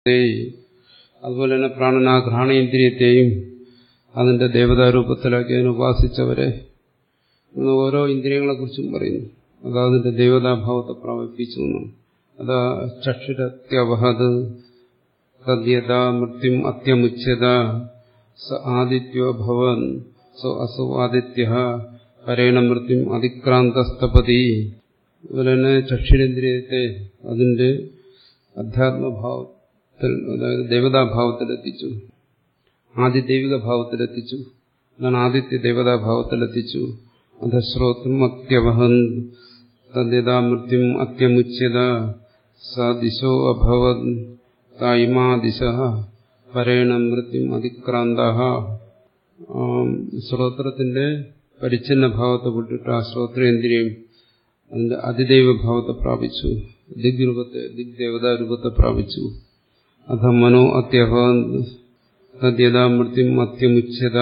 അതുപോലെ തന്നെ പ്രാണൻ ആ ഘ്രാണേന്ദ്രിയത്തെയും അതിന്റെ ദേവതാരൂപത്തിലാക്കി അതിനെ ഉപാസിച്ചവരെ എന്ന് ഓരോ ഇന്ദ്രിയങ്ങളെക്കുറിച്ചും പറയുന്നു അത് അതിന്റെ ദേവതാഭാവത്തെ പ്രാപിപ്പിച്ചു എന്നാണ് അതാ ചക്ഷുരത്യവഹത് തദ്യത മൃത്യും അത്യമുച്യത സ ആദിത്യോ ഭവൻ സോ അസോ ആദിത്യ പരേണ മൃത്യും അതിക്രാന്തസ്തപതി അതുപോലെ തന്നെ ചക്ഷുരേന്ദ്രിയത്തെ അതിന്റെ അധ്യാത്മഭാവത്തിൽ അതായത് ദേവതാഭാവത്തിലെത്തിച്ചു ആദിദൈവിക ഭാവത്തിലെത്തിച്ചു അതാണ് ആദിത്യ ദേവതാഭാവത്തിലെത്തിച്ചു അധശ്രോത്രം അത്യവഹൻ തദ്യതാ മൃത്യും അത്യമുച്യത സ ദിശോ അഭവൻ തായിമാ ദിശ പരേണ മൃത്യും അതിക്രാന്ത ശ്രോത്രത്തിന്റെ പരിച്ഛിന്ന ഭാവത്തെ വിട്ടിട്ട് ആ ശ്രോത്രേന്ദ്രിയം അതിന്റെ അതിദൈവ ഭാവത്തെ പ്രാപിച്ചു ദിഗ്രൂപത്തെ ദിഗ്ദേവതാരൂപത്തെ പ്രാപിച്ചു അധ മനോ അത്യഭവൻ തദ്യതാ മൃത്യും അത്യമുച്യത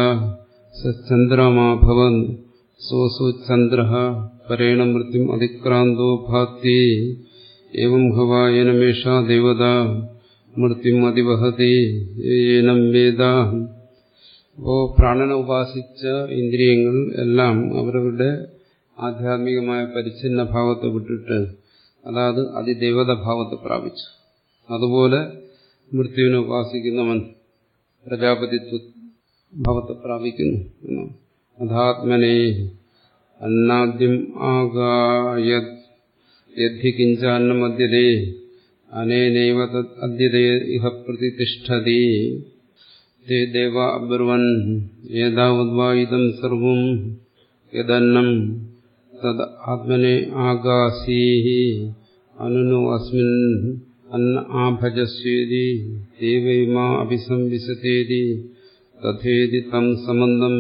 ചന്ദ്രമാഭവൻ സോസു ചന്ദ്ര പരേണ മൃത്യും അതിക്രാന്തോ ഭാത്തി ഏവം ഹവായനമേഷ ദേവത മൃത്യും അതിവഹതി ഏനം വേദ അപ്പോ പ്രാണനെ ഉപാസിച്ച ഇന്ദ്രിയങ്ങൾ എല്ലാം അവരവരുടെ ആധ്യാത്മികമായ പരിച്ഛിന്ന ഭാവത്തെ വിട്ടിട്ട് അതായത് അതിദേവത ഭാവത്തെ പ്രാപിച്ചു അതുപോലെ മൃത്യുവിനെ ഉപാസിക്കുന്നവൻ പ്രജാപതിത്വ ഭാവത്തെ പ്രാപിക്കുന്നു എന്നാണ് അധാത്മനെ അന്നാദ്യം ആഗായത് യദ്ധി കിഞ്ചാന്നമദ്യതേ അനേനൈവ തദ് അദ്യതേ ഇഹ പ്രതിഷ്ഠതി തേ ദേവ അബ്രുവൻ ഏതാവദ്വാ ഇതം സർവം യദന്നം തദ് ആത്മനെ ആകാശീഹി അനുനു അസ്മിൻ അന്ന ആഭജസ്വേതി ദേവൈമാ അഭിസംവിശതേതി തഥേതി തം സമന്തം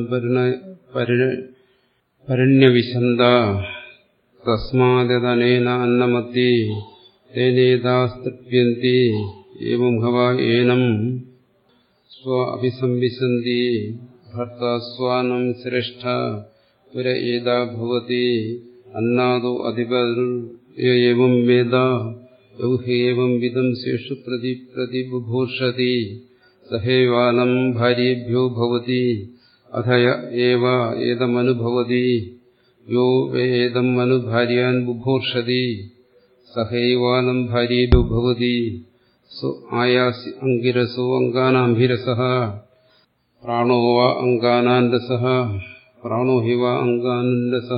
പരിണ്യവിശന്ത തസ്മാദനേന അന്നമത്തി തേനേതാസ്തൃപ്യന്തി ഏവം ഹവ ഏനം സ്വ അഭിസംവിശന്തി ഭർത്ത സ്വാനം ശ്രേഷ്ഠ പുര ഏതാ ഭവതി അന്നാദോ അധിപർ ഏവം വേദ യൗഹേവം വിധം ശേഷു പ്രതി പ്രതിബുഭൂഷതി സഹേവാലം ഭാര്യേഭ്യോ ഭവതി അധയ ഏവ ഏതമനുഭവതി യോ വേദം അനുഭാര്യാൻ ബുഭൂർഷതി സഹൈവാലം ഭാര്യേഭ്യോ ഭവതി സോ ആയാസി അങ്കിരസോ അങ്കാനാംഭിരസ പ്രാണോ വാ അങ്കാനാൻ രസ പ്രാണോ ഹി വാ അങ്കാനൻ രസ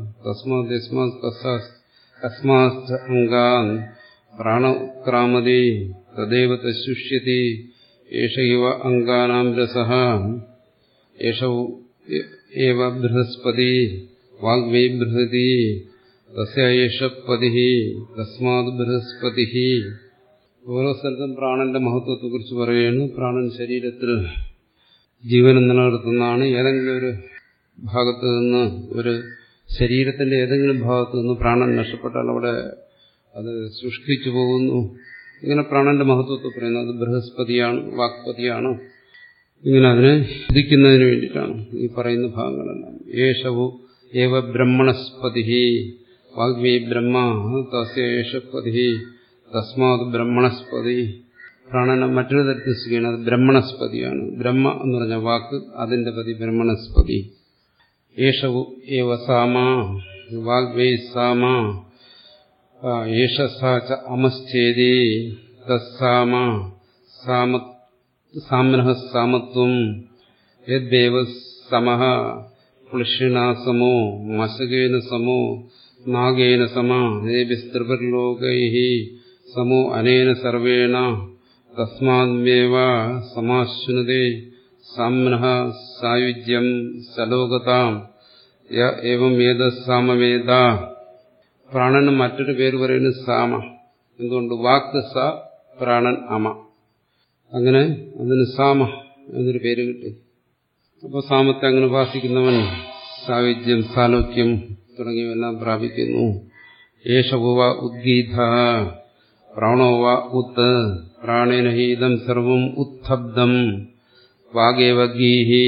തസ്മാത് അങ്കാൻ പ്രാണ ഉത്ക്രാമതി തദേവ തശുഷ്യതി ഏഷ ഇവ അങ്കാനാം രസ ഏഷ ഏവ ബൃഹസ്പതി വാഗ്വൈ ബൃഹതി തസ്യേഷ പതി തസ്മാത് ബൃഹസ്പതി ഓരോ സ്ഥലത്തും പ്രാണന്റെ മഹത്വത്തെക്കുറിച്ച് പറയുകയാണ് പ്രാണൻ ശരീരത്തിൽ ജീവനം നിലനിർത്തുന്നതാണ് ഏതെങ്കിലും ഒരു ഭാഗത്ത് നിന്ന് ഒരു ശരീരത്തിന്റെ ഏതെങ്കിലും ഭാഗത്ത് നിന്ന് പ്രാണൻ നഷ്ടപ്പെട്ടാൽ അവിടെ അത് സൃഷ്ടിച്ചു പോകുന്നു ഇങ്ങനെ പ്രാണന്റെ മഹത്വത്തെ പറയുന്നത് അത് ബൃഹസ്പതിയാണ് വാക്പതിയാണ് ഇങ്ങനെ അതിനെ ഉദിക്കുന്നതിന് വേണ്ടിയിട്ടാണ് ഈ പറയുന്ന ഭാഗങ്ങളെല്ലാം യേശവു ഏവ ബ്രഹ്മണസ്പതി വാഗ്വി ബ്രഹ്മ തസ്യേഷപതി തസ്മാത് ബ്രഹ്മണസ്പതി പ്രാണനെ മറ്റൊരു തരത്തിൽ സ്ഥിതിയാണ് അത് ബ്രഹ്മണസ്പതിയാണ് ബ്രഹ്മ എന്ന് പറഞ്ഞ വാക്ക് അതിന്റെ പതി ബ്രഹ്മണസ്പതി യേശവു ഏവ സാമ വാഗ്വൈ സാമ യേശ സാച അമശ്ചേതി തസ്സാമ സാമ സാമ്നഃ സാമത്വം യദ്ദേവ സമഃ പുളിഷിണാ സമോ മശകേന സമോ നാഗേന സമ ദേവിസ്ത്രിപർലോകൈ സമോ അനേന സർവേണ തസ്മാദ്മേവ സമാശ്നുതേ സാമ്നഃ സായുജ്യം സലോകതാം യ ഏവം ഏത സാമവേദ പ്രാണന് മറ്റൊരു പേര് പറയുന്നത് സാമ എന്തുകൊണ്ട് വാക്ക് സ പ്രാണൻ അമ അങ്ങനെ അതിന് സാമ എന്നൊരു പേര് കിട്ടി അപ്പോൾ സാമത്തെ അങ്ങനെ ഉപാസിക്കുന്നവൻ സായുജ്യം സാലോക്യം തുടങ്ങിയവെല്ലാം പ്രാപിക്കുന്നു യേശവുവ ഉദ്ഗീത പ്രാണോവ ഉത്ത് പ്രാണേന ഹീതം സർവം ഉത്ഥബ്ദം വാഗേവ ഗീഹി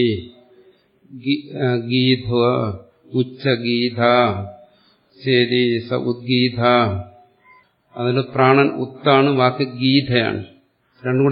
ഗീധ്വ ഉച്ചഗീത ചേരി സ ഉദ്ഗീത അതിൽ പ്രാണൻ ഉത്താണ് വാക്ക് ഗീതയാണ് രണ്ടും കൂടെ